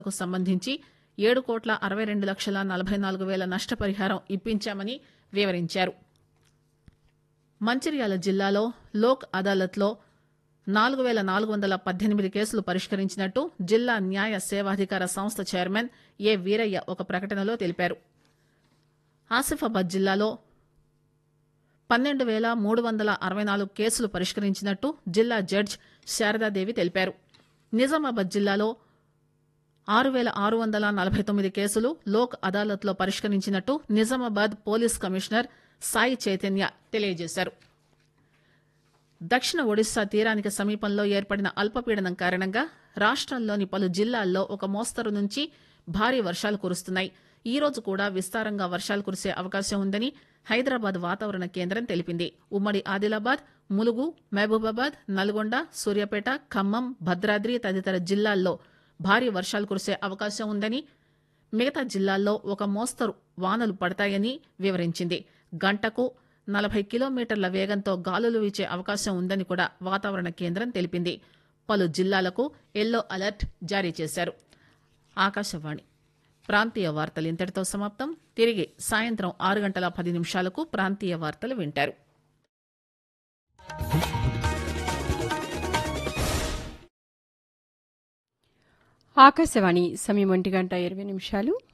కు సంబంధించి ఏడు కోట్ల అరవై రెండు లక్షల నలభై నాలుగు పేల నష్టపరిహారం ఇప్పించామని వివరించారు మంచిర్యాల జిల్లాలో లోక్ అదాలత్ లో నాలుగు పేల నాలుగు వందల పద్దెనిమిది కేసులు పరిష్కరించినట్టు జిల్లా న్యాయ సేవాధికార సంస్థ చైర్మన్ ఏ వీరయ్య ఒక ప్రకటనలో తెలిపారు ఆసిఫాబాద్ జిల్లాలో పన్నెండు పేల మూడు వందల అరవై నాలుగు కేసులు పరిష్కరించినట్టు జిల్లా జడ్జ్ శారదాదేవి తెలిపారు నిజామాబాద్ జిల్లాలో ఆరు పేల ఆరు వందల నలభై తొమ్మిది కేసులు లోక్ అదాలత్ లో పరిష్కరించినట్టు నిజామాబాద్ పోలీస్ కమిషనర్ సాయి చైతన్య తెలియజేశారు దక్షిణ ఒడిశా తీరానికి సమీపంలో ఏర్పడిన అల్పపీడనం కారణంగా రాష్టంలోని పలు జిల్లాల్లో ఒక మోస్తరు నుంచి భారీ వర్షాలు కురుస్తున్నాయి ఈ రోజు కూడా విస్తారంగా వర్షాలు కురిసే అవకాశం ఉందని హైదరాబాద్ వాతావరణ కేంద్రం తెలిపింది ఉమ్మడి ఆదిలాబాద్ ములుగు మహబూబాబాద్ నల్గొండ సూర్యాపేట ఖమ్మం భద్రాద్రి తదితర జిల్లాల్లో భారీ వర్షాలు కురిసే అవకాశం ఉందని మిగతా జిల్లాల్లో ఒక మోస్తరు వానలు పడతాయని వివరించింది గంటకు నలభై కిలోమీటర్ల వేగంతో గాలులు వీచే అవకాశం ఉందని కూడా వాతావరణ కేంద్రం తెలిపింది పలు జిల్లాలకు ఎల్లో అలర్ట్ జారీ చేశారు ఆకాశవాణి ప్రాంతీయ వార్తలు ఇంతటితో సమాప్తం తిరిగి సాయంత్రం ఆరు గంటల పది నిమిషాలకు ప్రాంతీయ వార్తలు వింటారు ఆకాశవాణి సమయం ఒంటి గంట ఇరవై నిమిషాలు